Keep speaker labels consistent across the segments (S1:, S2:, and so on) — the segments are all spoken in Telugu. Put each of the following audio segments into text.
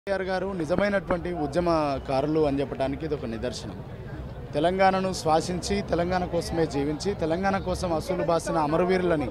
S1: కేసీఆర్ గారు నిజమైనటువంటి ఉద్యమకారులు అని చెప్పడానికి ఇది ఒక నిదర్శనం తెలంగాణను శ్వాసించి తెలంగాణ కోసమే జీవించి తెలంగాణ కోసం అసూలు బాసిన అమరవీరులని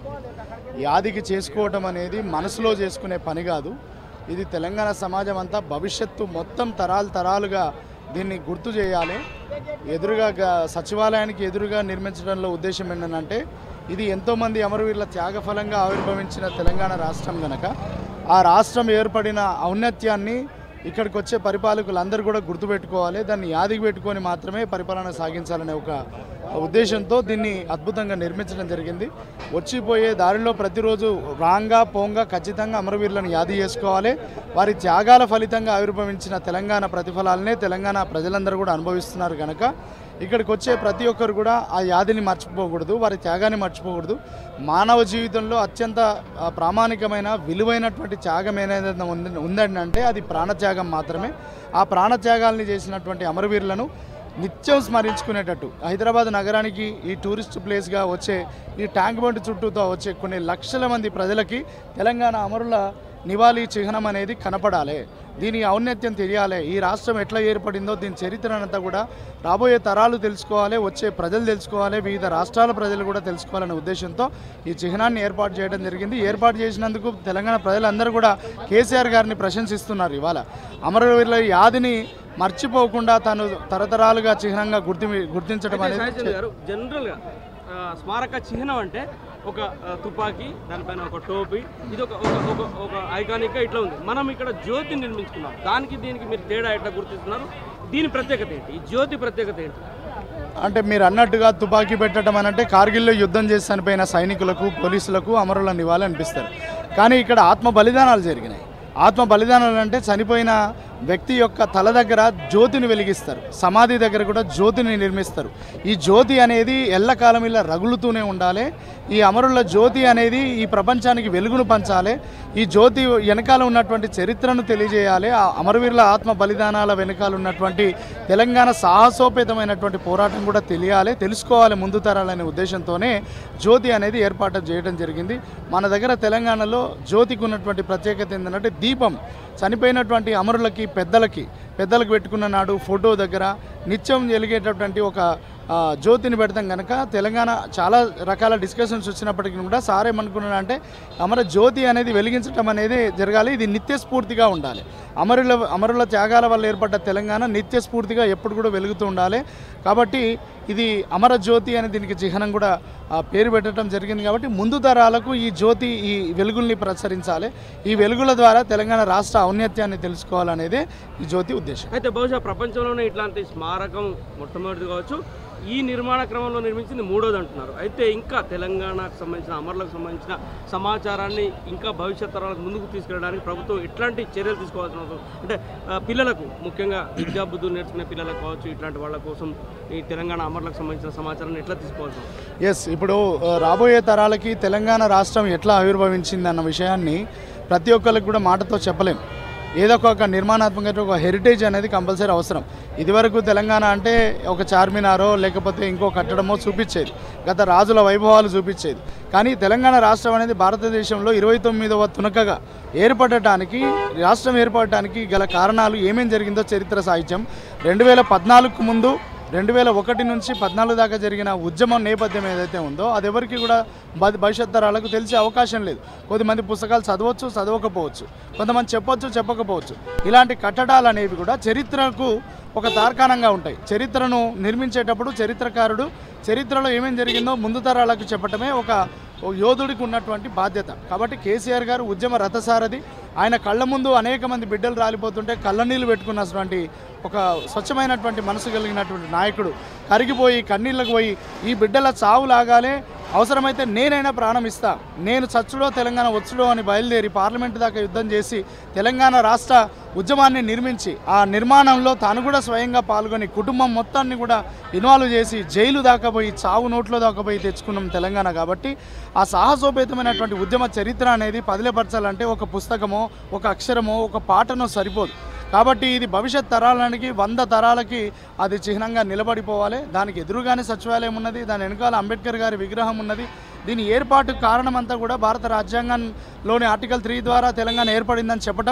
S1: యాదికి చేసుకోవటం అనేది మనసులో చేసుకునే పని కాదు ఇది తెలంగాణ సమాజం అంతా భవిష్యత్తు మొత్తం తరాలు తరాలుగా దీన్ని గుర్తు చేయాలి ఎదురుగా గ- సచివాలయానికి ఎదురుగా నిర్మించడంలో ఉద్దేశం ఏంటంటే ఇది ఎంతోమంది అమరవీరుల త్యాగఫలంగా ఆవిర్భవించిన తెలంగాణ రాష్ట్రం గనక ఆ రాష్ట్రం ఏర్పడిన ఔన్నత్యాన్ని ఇక్కడికి వచ్చే పరిపాలకులందరూ కూడా గుర్తుపెట్టుకోవాలి దాన్ని యాదికి పెట్టుకొని మాత్రమే పరిపాలన సాగించాలనే ఒక ఉద్దేశంతో దీన్ని అద్భుతంగా నిర్మించడం జరిగింది వచ్చిపోయే దారిలో ప్రతిరోజు రాంగా పోంగా ఖచ్చితంగా అమరవీరులను యాది చేసుకోవాలి వారి త్యాగాల ఫలితంగా ఆవిర్భవించిన తెలంగాణ ప్రతిఫలాలనే తెలంగాణ ప్రజలందరూ కూడా అనుభవిస్తున్నారు కనుక ఇక్కడికి వచ్చే ప్రతి ఒక్కరు కూడా ఆ యాదిని మర్చిపోకూడదు వారి త్యాగాన్ని మర్చిపోకూడదు మానవ జీవితంలో అత్యంత ఆ, ప్రామాణికమైన విలువైనటువంటి త్యాగం ఏదైనా ఉంది ఉందండి అంటే అది ప్రాణత్యాగం మాత్రమే ఆ ప్రాణత్యాగాల్ని చేసినటువంటి అమరవీరులను నిత్యం స్మరించుకునేటట్టు హైదరాబాద్ నగరానికి ఈ టూరిస్ట్ ప్లేస్గా వచ్చే ఈ ట్యాంక్ బండ్ చుట్టూతో వచ్చే కొన్ని లక్షల మంది ప్రజలకి తెలంగాణ అమరుల నివాళి చిహ్నం అనేది కనపడాలి దీని ఔన్నత్యం తెలియాలి ఈ రాష్ట్రం ఎట్లా ఏర్పడిందో దీని చరిత్రనంతా కూడా రాబోయే తరాలు తెలుసుకోవాలి వచ్చే ప్రజలు తెలుసుకోవాలి వివిధ రాష్ట్రాల ప్రజలు కూడా తెలుసుకోవాలనే ఉద్దేశంతో ఈ చిహ్నాన్ని ఏర్పాటు చేయడం జరిగింది ఏర్పాటు చేసినందుకు తెలంగాణ ప్రజలందరూ కూడా కేసీఆర్ గారిని ప్రశంసిస్తున్నారు ఇవాళ అమరవీరుల యాదిని మర్చిపోకుండా తను తరతరాలుగా చిహ్నంగా గుర్తి గుర్తించడం
S2: అయితే
S1: అనేది
S2: సాయిచంద్ గారు జనరల్గా ఆ, స్మారక చిహ్నం అంటే ఒక ఆ, తుపాకీ దానిపైన ఒక టోపీ ఇది ఒక ఒక ఒక ఒక ఐకానిక్గా ఇట్లా ఉంది మనం ఇక్కడ జ్యోతి నిర్మించుకున్నాం దానికి దీనికి మీరు తేడా ఎట్లా గుర్తిస్తున్నారు దీని ప్రత్యేకత ఏంటి ఈ జ్యోతి ప్రత్యేకత ఏంటి
S1: అంటే మీరు అన్నట్టుగా తుపాకీ పెట్టడం అని అంటే కార్గిల్లో యుద్ధం చేసి చనిపోయిన సైనికులకు పోలీసులకు అమరుల నివాళి అనిపిస్తారు కానీ ఇక్కడ ఆత్మ బలిదానాలు జరిగినాయి ఆత్మ బలిదానాలు అంటే చనిపోయిన వ్యక్తి యొక్క తల దగ్గర జ్యోతిని వెలిగిస్తారు సమాధి దగ్గర కూడా జ్యోతిని నిర్మిస్తారు ఈ జ్యోతి అనేది ఎల్లకాలం ఇలా రగులుతూనే ఉండాలి ఈ అమరుల జ్యోతి అనేది ఈ ప్రపంచానికి వెలుగును పంచాలి ఈ జ్యోతి వెనకాల ఉన్నటువంటి చరిత్రను తెలియజేయాలి ఆ అమరవీరుల ఆత్మ బలిదానాల వెనకాల ఉన్నటువంటి తెలంగాణ సాహసోపేతమైనటువంటి పోరాటం కూడా తెలియాలి తెలుసుకోవాలి ముందు తరాలనే ఉద్దేశంతోనే జ్యోతి అనేది ఏర్పాటు చేయడం జరిగింది మన దగ్గర తెలంగాణలో జ్యోతికి ఉన్నటువంటి ప్రత్యేకత ఏంటంటే దీపం చనిపోయినటువంటి అమరులకి పెద్దలకి పెద్దలకు పెట్టుకున్న నాడు ఫోటో దగ్గర నిత్యం వెలిగేటటువంటి ఒక ఆ, జ్యోతిని పెడతాం కనుక తెలంగాణ చాలా రకాల డిస్కషన్స్ వచ్చినప్పటికీ కూడా సార్ ఏమనుకున్నాడు అంటే అమర జ్యోతి అనేది వెలిగించడం అనేది జరగాలి ఇది నిత్య స్ఫూర్తిగా ఉండాలి అమరుల అమరుల త్యాగాల వల్ల ఏర్పడ్డ తెలంగాణ నిత్య స్ఫూర్తిగా ఎప్పుడు కూడా వెలుగుతూ ఉండాలి కాబట్టి ఇది అమర జ్యోతి అనే దీనికి చిహ్నం కూడా ఆ, పేరు పెట్టడం జరిగింది కాబట్టి ముందు తరాలకు ఈ జ్యోతి ఈ వెలుగుల్ని ప్రసరించాలి ఈ వెలుగుల ద్వారా తెలంగాణ రాష్ట్ర ఔన్నత్యాన్ని తెలుసుకోవాలనేదే ఈ జ్యోతి ఉద్దేశం
S2: అయితే బహుశా ప్రపంచంలోనే ఇట్లాంటి స్మారకం మొట్టమొదటిది కావచ్చు ఈ నిర్మాణ క్రమంలో నిర్మించింది మూడోది అంటున్నారు అయితే ఇంకా తెలంగాణకు సంబంధించిన అమరులకు సంబంధించిన సమాచారాన్ని ఇంకా భవిష్యత్ తరాలకు ముందుకు తీసుకెళ్ళడానికి ప్రభుత్వం ఎట్లాంటి చర్యలు తీసుకోవాల్సిన అవసరం అంటే ఆ, పిల్లలకు ముఖ్యంగా విద్యా బుద్ధులు నేర్చుకునే పిల్లలకు కావచ్చు ఇట్లాంటి వాళ్ళ కోసం ఈ తెలంగాణ అమరులకు సంబంధించిన సమాచారాన్ని ఎట్లా తీసుకోవాల్సిన అవసరం?
S1: ఎస్ ఇప్పుడు ఆ, రాబోయే తరాలకి తెలంగాణ రాష్ట్రం ఎట్లా ఆవిర్భవించింది అన్న విషయాన్ని ప్రతి ఒక్కరికి కూడా మాటతో చెప్పలేం ఏదో ఒక నిర్మాణాత్మక ఒక హెరిటేజ్ అనేది కంపల్సరీ అవసరం ఇదివరకు తెలంగాణ అంటే ఒక చార్మినారో లేకపోతే ఇంకో కట్టడమో చూపించేది గత రాజుల వైభవాలు చూపించేది కానీ తెలంగాణ రాష్ట్రం అనేది భారతదేశంలో ఇరవై తొమ్మిదవ తునకగా ఏర్పడటానికి రాష్ట్రం ఏర్పడటానికి గల కారణాలు ఏమేం జరిగిందో చరిత్ర సాహిత్యం రెండు వేల పద్నాలుగుకు ముందు రెండు వేల ఒకటి నుంచి పద్నాలుగు దాకా జరిగిన ఉద్యమం నేపథ్యం ఏదైతే ఉందో అది ఎవరికి కూడా భ- భవిష్యత్ తరాలకు తెలిసే అవకాశం లేదు కొద్దిమంది పుస్తకాలు చదవచ్చు చదవకపోవచ్చు కొంతమంది చెప్పొచ్చు చెప్పకపోవచ్చు ఇలాంటి కట్టడాలు అనేవి కూడా చరిత్రకు ఒక తార్కాణంగా ఉంటాయి చరిత్రను నిర్మించేటప్పుడు చరిత్రకారుడు చరిత్రలో ఏమేం జరిగిందో ముందు తరాలకు చెప్పటమే ఒక ఓ యోధుడికి ఉన్నటువంటి బాధ్యత కాబట్టి కేసీఆర్ గారు ఉద్యమ రథసారథి ఆయన కళ్ళ ముందు అనేక మంది బిడ్డలు రాలిపోతుంటే కళ్ళ నీళ్ళు పెట్టుకున్నటువంటి ఒక స్వచ్ఛమైనటువంటి మనసు కలిగినటువంటి నాయకుడు కరిగిపోయి కన్నీళ్ళకు పోయి ఈ బిడ్డల చావు లాగాలే అవసరమైతే నేనైనా ప్రాణం ఇస్తా నేను చచ్చుడో తెలంగాణ వచ్చుడో అని బయలుదేరి పార్లమెంట్ దాకా యుద్ధం చేసి తెలంగాణ రాష్ట్ర ఉద్యమాన్ని నిర్మించి ఆ నిర్మాణంలో తాను కూడా స్వయంగా పాల్గొని కుటుంబం మొత్తాన్ని కూడా ఇన్వాల్వ్ చేసి జైలు దాకా పోయి చావు నోట్లో దాకా పోయి తెచ్చుకున్నాం తెలంగాణ కాబట్టి ఆ సాహసోపేతమైనటువంటి ఉద్యమ చరిత్ర అనేది పదిలపరచాలంటే ఒక పుస్తకమో ఒక అక్షరమో ఒక పాటనో సరిపోదు కాబట్టి ఇది భవిష్యత్ తరాలకి వంద తరాలకి అది చిహ్నంగా నిలబడిపోవాలి దానికి ఎదురుగానే సచివాలయం ఉన్నది దాని వెనకాల అంబేద్కర్ గారి విగ్రహం ఉన్నది దీని ఏర్పాటు కారణమంతా కూడా భారత రాజ్యాంగంలోని ఆర్టికల్ త్రీ ద్వారా తెలంగాణ ఏర్పడిందని చెప్పటం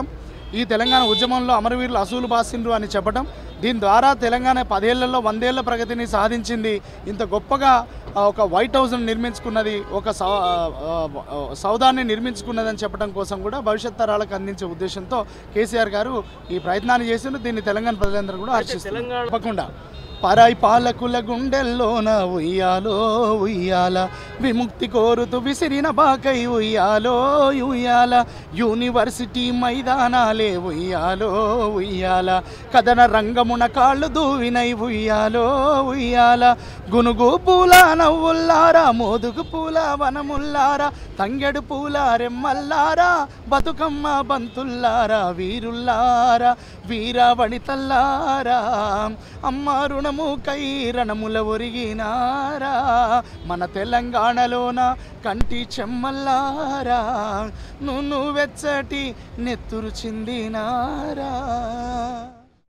S1: ఈ తెలంగాణ ఉద్యమంలో అమరవీరులు అసూలు బాసిండ్రు అని చెప్పడం దీని ద్వారా తెలంగాణ పదేళ్లలో వందేళ్ల ప్రగతిని సాధించింది ఇంత గొప్పగా ఆ, ఒక వైట్ హౌస్ను నిర్మించుకున్నది ఒక సౌ ఆ, ఆ, సౌదాన్ని నిర్మించుకున్నది అని చెప్పడం కోసం కూడా భవిష్యత్ తరాలకు అందించే ఉద్దేశంతో కేసీఆర్ గారు ఈ ప్రయత్నాన్ని చేసిండ్రు దీన్ని తెలంగాణ ప్రజలందరూ కూడా హర్షిస్తున్నారు
S2: తెలంగాణ-
S1: తప్పకుండా పరాయి పాలకుల గుండెల్లోన ఉయ్యాలో ఉయ్యాల విముక్తి కోరుతూ విసిరిన బాకై ఉయ్యాలో ఉయ్యాల యూనివర్సిటీ మైదానాలే ఉయ్యాలో ఉయ్యాల కథన రంగమున కాళ్ళు దూవినై ఉయ్యాలో ఉయ్యాల గునుగు పూల నవ్వుల్లారా మోదుగు పూల వనముల్లారా తంగెడు పూల రెమ్మల్లారా బతుకమ్మ బంతుల్లారా వీరుల్లారా వీరవణితల్లారా అమ్మ రుణము కై రణముల ఒరిగినారా మన తెలంగాణలోన కంటి చెమ్మల్లారా నువ్వు వెచ్చటి నెత్తురు చిందినారా